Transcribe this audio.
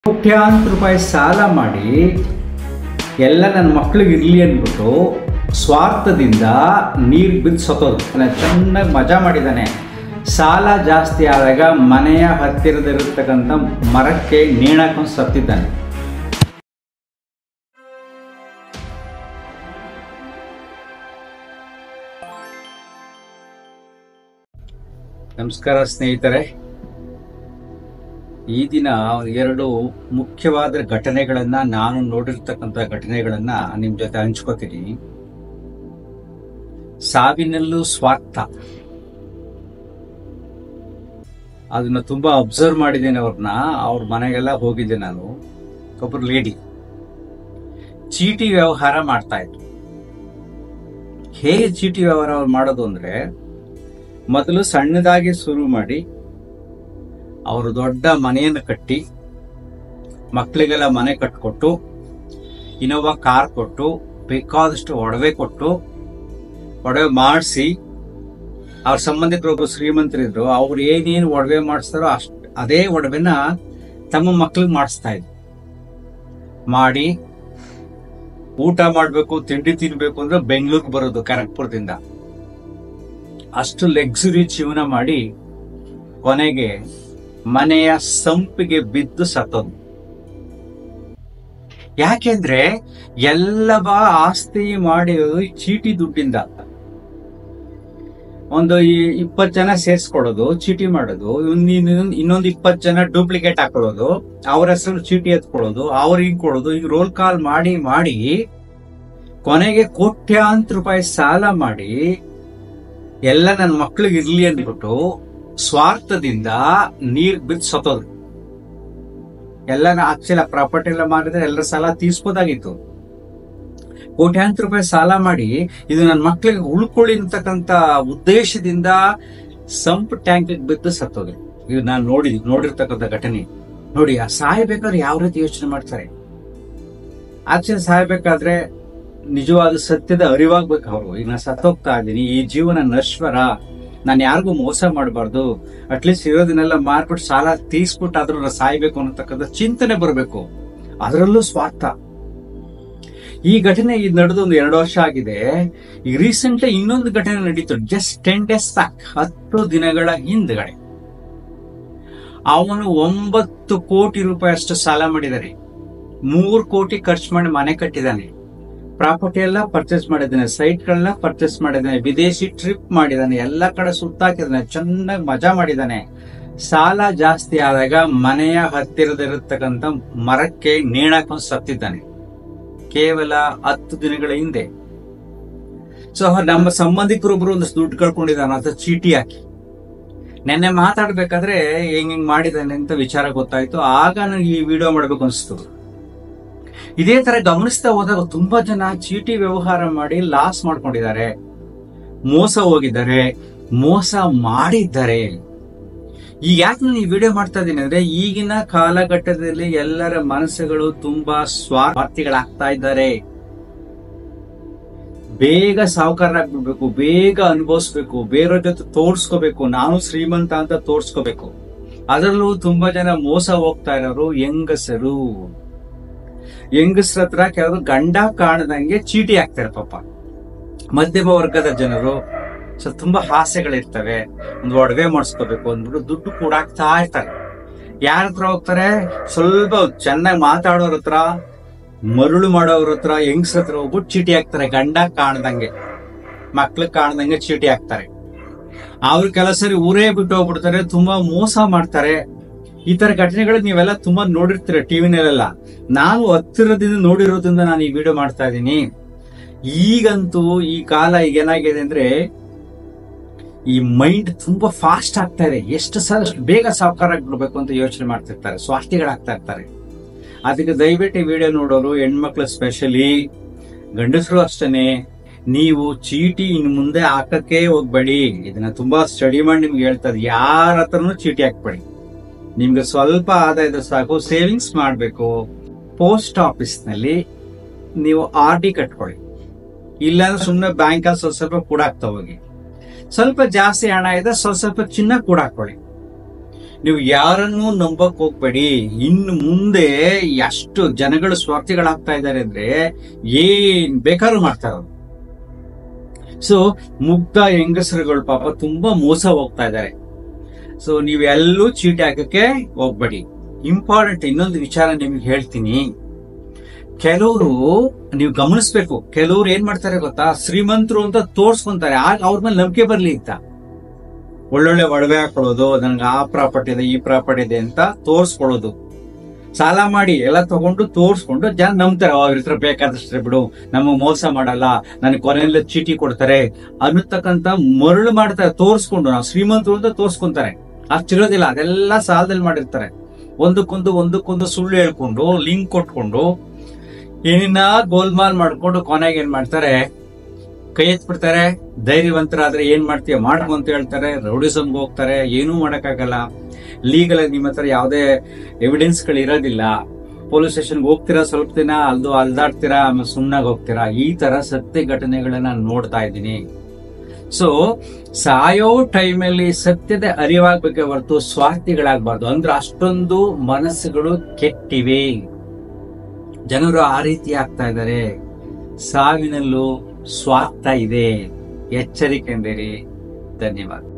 ಕೋಟ್ಯಾಂತರ ರೂಪಾಯಿ ಸಾಲ ಮಾಡಿ ಎಲ್ಲ ನನ್ನ ಮಕ್ಳಿಗೆ ಇರಲಿ ಅಂದ್ಬಿಟ್ಟು ಸ್ವಾರ್ಥದಿಂದ ನೀರು ಬಿದ್ದು ಸತ್ತೋದು ನಾನು ಚೆನ್ನಾಗಿ ಮಜಾ ಮಾಡಿದ್ದಾನೆ ಸಾಲ ಜಾಸ್ತಿ ಆದಾಗ ಮನೆಯ ಹತ್ತಿರದಲ್ಲಿರ್ತಕ್ಕಂಥ ಮರಕ್ಕೆ ನೇಣಾಕೊಂಡು ಸತ್ತಿದ್ದಾನೆ ನಮಸ್ಕಾರ ಸ್ನೇಹಿತರೆ ಈ ದಿನ ಎರಡು ಮುಖ್ಯವಾದ ಘಟನೆಗಳನ್ನ ನಾನು ನೋಡಿರ್ತಕ್ಕಂಥ ಘಟನೆಗಳನ್ನ ನಿಮ್ ಜೊತೆ ಹಂಚ್ಕೋತೀನಿ ಸಾವಿನಲ್ಲೂ ಸ್ವಾರ್ಥ ಅದನ್ನ ತುಂಬಾ ಅಬ್ಸರ್ವ್ ಮಾಡಿದ್ದೇನೆ ಅವ್ರನ್ನ ಅವ್ರ ಮನೆಗೆಲ್ಲ ಹೋಗಿದ್ದೆ ನಾನು ಒಬ್ರು ಲೇಡಿ ಚೀಟಿ ವ್ಯವಹಾರ ಮಾಡ್ತಾ ಇದ್ರು ಹೇಗೆ ಚೀಟಿ ವ್ಯವಹಾರ ಅವ್ರು ಮಾಡೋದು ಅಂದ್ರೆ ಮೊದಲು ಸಣ್ಣದಾಗಿ ಶುರು ಮಾಡಿ ಅವರು ದೊಡ್ಡ ಮನೆಯನ್ನು ಕಟ್ಟಿ ಮಕ್ಕಳಿಗೆಲ್ಲ ಮನೆ ಕಟ್ಕೊಟ್ಟು ಇನೋವಾ ಕಾರ್ ಕೊಟ್ಟು ಬೇಕಾದಷ್ಟು ಒಡವೆ ಕೊಟ್ಟು ಒಡವೆ ಮಾಡಿಸಿ ಅವ್ರ ಸಂಬಂಧಿಕರೊಬ್ಬರು ಶ್ರೀಮಂತರಿದ್ರು ಅವ್ರು ಏನೇನು ಒಡವೆ ಮಾಡಿಸ್ತಾರೋ ಅಷ್ಟ್ ಅದೇ ಒಡವೆನ ತಮ್ಮ ಮಕ್ಳಿಗೆ ಮಾಡಿಸ್ತಾ ಇದ್ರು ಮಾಡಿ ಊಟ ಮಾಡ್ಬೇಕು ತಿಂಡಿ ತಿನ್ಬೇಕು ಅಂದ್ರೆ ಬೆಂಗಳೂರಿಗೆ ಬರೋದು ಕನಕ್ಪುರದಿಂದ ಅಷ್ಟು ಲಕ್ಸುರಿ ಜೀವನ ಮಾಡಿ ಕೊನೆಗೆ ಮನೆಯ ಸಂಪಿಗೆ ಬಿದ್ದು ಸತ್ತೋದು ಯಾಕೆಂದ್ರೆ ಎಲ್ಲವ ಆಸ್ತಿ ಮಾಡಿ ಚೀಟಿ ದುಡ್ಡಿಂದ ಒಂದು ಈ- ಇಪ್ಪತ್ ಜನ ಸೇರ್ಸ್ಕೊಳ್ಳೋದು ಚೀಟಿ ಮಾಡೋದು ಇನ್ನೊಂದು ಇನ್ನೊಂದು ಇಪ್ಪತ್ ಜನ ಡೂಪ್ಲಿಕೇಟ್ ಹಾಕೊಳ್ಳೋದು ಅವ್ರ ಹೆಸರು ಚೀಟಿ ಎತ್ಕೊಳ್ಳೋದು ಅವ್ರಿಗೆ ಕೊಡೋದು ಈಗ ರೋಲ್ ಕಾಲ್ ಮಾಡಿ ಮಾಡಿ ಕೊನೆಗೆ ಕೋಟ್ಯಾಂತರ ರೂಪಾಯಿ ಸಾಲ ಮಾಡಿ ಎಲ್ಲ ನನ್ನ ಮಕ್ಳಿಗೆ ಇರ್ಲಿ ಅಂದ್ಬಿಟ್ಟು ಸ್ವಾರ್ಥದಿಂದ ನೀರ್ ಬಿದ್ದು ಸತ್ತೋದು ಎಲ್ಲ ಆಕ್ಚುಲಿ ಪ್ರಾಪರ್ಟಿ ಎಲ್ಲ ಮಾರಿದ್ರೆ ಎಲ್ಲರ ಸಾಲ ತೀರ್ಸ್ಬೋದಾಗಿತ್ತು ಕೋಟ್ಯಾಂತರ ರೂಪಾಯಿ ಸಾಲ ಮಾಡಿ ಇದು ನನ್ನ ಮಕ್ಳಿಗೆ ಉಳ್ಕೊಳ್ಳಿ ಅಂತಕ್ಕಂತ ಉದ್ದೇಶದಿಂದ ಸಂಪ್ ಟ್ಯಾಂಕ್ ಬಿದ್ದು ಸತ್ತೋದು ಇದು ನಾನು ನೋಡಿ ನೋಡಿರ್ತಕ್ಕಂಥ ಘಟನೆ ನೋಡಿ ಆ ಸಾಯ್ಬೇಕಾದ್ರೆ ಯಾವ ರೀತಿ ಯೋಚನೆ ಮಾಡ್ತಾರೆ ಆಕ್ಚುಲಿ ಸಾಯ್ಬೇಕಾದ್ರೆ ನಿಜವಾದ ಸತ್ಯದ ಅರಿವಾಗ್ಬೇಕು ಅವರು ಈಗ ನಾನು ಸತ್ತೋಗ್ತಾ ಇದ್ದೀನಿ ಈ ಜೀವನ ನಶ್ವರ ನಾನು ಯಾರಿಗೂ ಮೋಸ ಮಾಡಬಾರ್ದು ಅಟ್ಲೀಸ್ಟ್ ಇರೋದನ್ನೆಲ್ಲ ಮಾರ್ಬಿಟ್ಟು ಸಾಲ ತೀರ್ಸ್ಬಿಟ್ಟು ಆದ್ರೂ ನಾನು ಸಾಯ್ಬೇಕು ಅನ್ನತಕ್ಕಂಥ ಚಿಂತನೆ ಬರಬೇಕು ಅದರಲ್ಲೂ ಸ್ವಾರ್ಥ ಈ ಘಟನೆ ಇದು ನಡೆದು ಒಂದು ಎರಡು ವರ್ಷ ಆಗಿದೆ ಈಗ ರೀಸೆಂಟ್ ಇನ್ನೊಂದು ಘಟನೆ ನಡೀತು ಜಸ್ಟ್ ಟೆನ್ ಡೇಸ್ ಬ್ಯಾಕ್ ಹತ್ತು ದಿನಗಳ ಹಿಂದ್ಗಡೆ ಅವನು ಒಂಬತ್ತು ಕೋಟಿ ರೂಪಾಯಿ ಅಷ್ಟು ಸಾಲ ಮಾಡಿದ್ದಾನೆ ಮೂರು ಕೋಟಿ ಖರ್ಚು ಮಾಡಿ ಮನೆ ಕಟ್ಟಿದ್ದಾನೆ ಪ್ರಾಪರ್ಟಿ ಎಲ್ಲ ಪರ್ಚೇಸ್ ಮಾಡಿದ್ದಾನೆ ಸೈಟ್ಗಳನ್ನ ಪರ್ಚೇಸ್ ಮಾಡಿದ್ದಾನೆ ವಿದೇಶಿ ಟ್ರಿಪ್ ಮಾಡಿದ್ದಾನೆ ಎಲ್ಲ ಕಡೆ ಸುತ್ತಾಕಿದ್ದಾನೆ ಚೆನ್ನಾಗಿ ಮಜಾ ಮಾಡಿದ್ದಾನೆ ಸಾಲ ಜಾಸ್ತಿ ಆದಾಗ ಮನೆಯ ಹತ್ತಿರದಿರತಕ್ಕಂತ ಮರಕ್ಕೆ ನೇಣಾಕೊಂಡು ಸತ್ತಿದ್ದಾನೆ ಕೇವಲ ಹತ್ತು ದಿನಗಳ ಹಿಂದೆ ಸೊ ನಮ್ಮ ಸಂಬಂಧಿಕರೊಬ್ರು ಒಂದಷ್ಟು ದುಡ್ಡು ಕಳ್ಕೊಂಡಿದ್ದಾನೆ ಅಂತ ಚೀಟಿ ಹಾಕಿ ನೆನ್ನೆ ಮಾತಾಡ್ಬೇಕಾದ್ರೆ ಹೆಂಗ್ ಹೆಂಗ್ ಮಾಡಿದ್ದಾನೆ ಅಂತ ವಿಚಾರ ಗೊತ್ತಾಯ್ತು ಆಗ ನನಗೆ ಈ ವಿಡಿಯೋ ಮಾಡ್ಬೇಕು ಅನಿಸ್ತು ಇದೇ ತರ ಗಮನಿಸ್ತಾ ಹೋದಾಗ ತುಂಬಾ ಜನ ಚೀಟಿ ವ್ಯವಹಾರ ಮಾಡಿ ಲಾಸ್ ಮಾಡ್ಕೊಂಡಿದ್ದಾರೆ ಮೋಸ ಹೋಗಿದ್ದಾರೆ ಮೋಸ ಮಾಡಿದ್ದಾರೆ ಈಗ ಯಾಕೆ ನಾನು ಈ ವಿಡಿಯೋ ಮಾಡ್ತಾ ಇದ್ದೀನಿ ಅಂದ್ರೆ ಈಗಿನ ಕಾಲಘಟ್ಟದಲ್ಲಿ ಎಲ್ಲರ ಮನಸ್ಸುಗಳು ತುಂಬಾ ಸ್ವಾರ್ಥಿಗಳಾಗ್ತಾ ಇದ್ದಾರೆ ಬೇಗ ಸಾವುಕಾರರಾಗ್ಬಿಡ್ಬೇಕು ಬೇಗ ಅನುಭವಿಸ್ಬೇಕು ಬೇರೆಯವ್ರ ಜೊತೆ ತೋರ್ಸ್ಕೋಬೇಕು ನಾನು ಶ್ರೀಮಂತ ಅಂತ ತೋರ್ಸ್ಕೋಬೇಕು ಅದರಲ್ಲೂ ತುಂಬಾ ಜನ ಮೋಸ ಹೋಗ್ತಾ ಇರೋರು ಹೆಂಗಸರು ಹೆಂಗಸ್ರ ಹತ್ರ ಕೆಲವರು ಗಂಡ ಕಾಣದಂಗೆ ಚೀಟಿ ಹಾಕ್ತಾರೆ ಪಾಪ ಮಧ್ಯಮ ವರ್ಗದ ಜನರು ಸ್ವಲ್ಪ ತುಂಬಾ ಹಾಸ್ಯಗಳಿರ್ತವೆ ಒಂದು ಒಡವೆ ಮಾಡಿಸ್ಕೋಬೇಕು ಅಂದ್ಬಿಟ್ಟು ದುಡ್ಡು ಕೂಡ ಹಾಕ್ತಾ ಇರ್ತಾರೆ ಯಾರ ಹತ್ರ ಹೋಗ್ತಾರೆ ಸ್ವಲ್ಪ ಚೆನ್ನಾಗಿ ಮಾತಾಡೋರ ಹತ್ರ ಮರುಳು ಮಾಡೋರ ಹತ್ರ ಹೆಂಗ್ಸ್ರ ಹತ್ರ ಹೋಗ್ಬಿಟ್ಟು ಚೀಟಿ ಹಾಕ್ತಾರೆ ಗಂಡ ಕಾಣ್ದಂಗೆ ಮಕ್ಳಿಗೆ ಕಾಣ್ದಂಗೆ ಚೀಟಿ ಹಾಕ್ತಾರೆ ಅವ್ರ ಕೆಲಸ ಸರಿ ಊರೇ ಬಿಟ್ಟು ಹೋಗ್ಬಿಡ್ತಾರೆ ತುಂಬಾ ಮೋಸ ಮಾಡ್ತಾರೆ ಈ ತರ ಘಟನೆಗಳು ನೀವೆಲ್ಲ ತುಂಬಾ ನೋಡಿರ್ತೀರ ಟಿವಿನಲ್ಲೆಲ್ಲ ನಾನು ಹತ್ತಿರದಿಂದ ನೋಡಿರೋದ್ರಿಂದ ನಾನು ಈ ವಿಡಿಯೋ ಮಾಡ್ತಾ ಇದ್ದೀನಿ ಈಗಂತೂ ಈ ಕಾಲ ಈಗ ಏನಾಗಿದೆ ಅಂದ್ರೆ ಈ ಮೈಂಡ್ ತುಂಬಾ ಫಾಸ್ಟ್ ಆಗ್ತಾ ಇದೆ ಎಷ್ಟು ಸಲ ಅಷ್ಟು ಬೇಗ ಸಾವುಕಾರ ಬಿಡ್ಬೇಕು ಅಂತ ಯೋಚನೆ ಮಾಡ್ತಿರ್ತಾರೆ ಸ್ವಾರ್ಥಿಗಳಾಗ್ತಾ ಇರ್ತಾರೆ ಅದಕ್ಕೆ ದಯವಿಟ್ಟು ಈ ವಿಡಿಯೋ ನೋಡೋರು ಹೆಣ್ಮಕ್ಳು ಸ್ಪೆಷಲಿ ಗಂಡಸರು ಅಷ್ಟೇನೆ ನೀವು ಚೀಟಿ ಇನ್ನು ಮುಂದೆ ಹಾಕಕ್ಕೆ ಹೋಗ್ಬೇಡಿ ಇದನ್ನ ತುಂಬಾ ಸ್ಟಡಿ ಮಾಡಿ ನಿಮ್ಗೆ ಹೇಳ್ತದೆ ಯಾರ ಹತ್ರನೂ ಚೀಟಿ ಹಾಕ್ಬೇಡಿ ನಿಮ್ಗೆ ಸ್ವಲ್ಪ ಆದಾಯದ ಸಾಕು ಸೇವಿಂಗ್ಸ್ ಮಾಡಬೇಕು ಪೋಸ್ಟ್ ಆಫೀಸ್ ನಲ್ಲಿ ನೀವು ಆರ್ ಡಿ ಕಟ್ಕೊಳ್ಳಿ ಇಲ್ಲಾಂದ್ರೆ ಸುಮ್ಮನೆ ಬ್ಯಾಂಕ್ ಅಲ್ಲಿ ಸ್ವಲ್ಪ ಸ್ವಲ್ಪ ಕೂಡ ಹೋಗಿ ಸ್ವಲ್ಪ ಜಾಸ್ತಿ ಹಣ ಇದೆ ಸ್ವಲ್ಪ ಸ್ವಲ್ಪ ಚಿನ್ನ ಕೂಡ ಹಾಕೊಳ್ಳಿ ನೀವು ಯಾರನ್ನೂ ನಂಬಕ್ ಹೋಗ್ಬೇಡಿ ಇನ್ನು ಮುಂದೆ ಎಷ್ಟು ಜನಗಳು ಸ್ವಾರ್ಥಿಗಳಾಗ್ತಾ ಇದ್ದಾರೆ ಅಂದ್ರೆ ಏನ್ ಬೇಕಾದ್ರೂ ಮಾಡ್ತಾರ ಸೊ ಮುಗ್ಧ ಹೆಂಗಸರುಗಳು ಪಾಪ ತುಂಬಾ ಮೋಸ ಹೋಗ್ತಾ ಇದ್ದಾರೆ ಸೊ ನೀವೆಲ್ಲೂ ಚೀಟಿ ಹಾಕಕ್ಕೆ ಹೋಗ್ಬೇಡಿ ಇಂಪಾರ್ಟೆಂಟ್ ಇನ್ನೊಂದು ವಿಚಾರ ನಿಮ್ಗೆ ಹೇಳ್ತೀನಿ ಕೆಲವರು ನೀವು ಗಮನಿಸ್ಬೇಕು ಕೆಲವ್ರು ಏನ್ ಮಾಡ್ತಾರೆ ಗೊತ್ತಾ ಶ್ರೀಮಂತರು ಅಂತ ತೋರ್ಸ್ಕೊಂತಾರೆ ಆಗ ಅವ್ರ ಮೇಲೆ ನಂಬಿಕೆ ಬರ್ಲಿ ಅಂತ ಒಳ್ಳೊಳ್ಳೆ ಒಡವೆ ಹಾಕೊಳ್ಳೋದು ನನ್ಗೆ ಆ ಪ್ರಾಪರ್ಟಿ ಇದೆ ಈ ಪ್ರಾಪರ್ಟಿ ಇದೆ ಅಂತ ತೋರ್ಸ್ಕೊಳ್ಳೋದು ಸಾಲ ಮಾಡಿ ಎಲ್ಲ ತಗೊಂಡು ತೋರ್ಸ್ಕೊಂಡು ಜನ ನಂಬ್ತಾರೆ ಅವ್ರ ಹತ್ರ ಬೇಕಾದಷ್ಟೇ ಬಿಡು ನಮಗ್ ಮೋಸ ಮಾಡಲ್ಲ ನನಗೆ ಕೊನೆಯಲ್ಲಿ ಚೀಟಿ ಕೊಡ್ತಾರೆ ಅನ್ನತಕ್ಕಂತ ಮರಳು ಮಾಡ್ತಾರೆ ತೋರ್ಸ್ಕೊಂಡು ನಾವು ಶ್ರೀಮಂತರು ಅಂತ ತೋರ್ಸ್ಕೊಂತಾರೆ ಅಷ್ಟಿರೋದಿಲ್ಲ ಅದೆಲ್ಲ ಸಾಲದಲ್ಲಿ ಮಾಡಿರ್ತಾರೆ ಒಂದಕ್ಕೊಂದು ಒಂದಕ್ಕೊಂದು ಸುಳ್ಳು ಹೇಳ್ಕೊಂಡು ಲಿಂಕ್ ಕೊಟ್ಕೊಂಡು ಏನಿನ್ನ ಗೋಲ್ಮಾಲ್ ಮಾಡ್ಕೊಂಡು ಕೊನೆಗೆ ಏನ್ ಮಾಡ್ತಾರೆ ಕೈ ಎತ್ಬಿಡ್ತಾರೆ ಧೈರ್ಯವಂತರಾದ್ರೆ ಏನ್ ಮಾಡ್ತೀಯ ಮಾಡ್ಕೊ ಅಂತ ಹೇಳ್ತಾರೆ ರೌಡಿಸಮ್ಗೆ ಹೋಗ್ತಾರೆ ಏನೂ ಮಾಡಕ್ಕಾಗಲ್ಲ ಲೀಗಲ್ ನಿಮ್ಮ ಹತ್ರ ಯಾವುದೇ ಎವಿಡೆನ್ಸ್ ಗಳು ಇರೋದಿಲ್ಲ ಪೊಲೀಸ್ ಸ್ಟೇಷನ್ಗೆ ಹೋಗ್ತೀರಾ ಸ್ವಲ್ಪ ದಿನ ಅಲ್ದು ಅಲ್ದಾಡ್ತೀರಾ ಆಮೇಲೆ ಸುಮ್ನಾಗ್ ಹೋಗ್ತೀರಾ ಈ ತರ ಸತ್ಯ ಘಟನೆಗಳನ್ನ ನೋಡ್ತಾ ಇದ್ದೀನಿ ಸೊ ಸಾಯೋ ಟೈಮಲ್ಲಿ ಸತ್ಯದ ಅರಿವಾಗ್ಬೇಕೆ ಹೊರತು ಸ್ವಾರ್ಥಿಗಳಾಗಬಾರ್ದು ಅಂದ್ರೆ ಅಷ್ಟೊಂದು ಮನಸ್ಸುಗಳು ಕೆಟ್ಟಿವೆ ಜನರು ಆ ರೀತಿ ಆಗ್ತಾ ಇದ್ದಾರೆ ಸಾವಿನಲ್ಲೂ ಸ್ವಾರ್ಥ ಇದೆ ಎಚ್ಚರಿಕೆಂದಿರಿ ಧನ್ಯವಾದ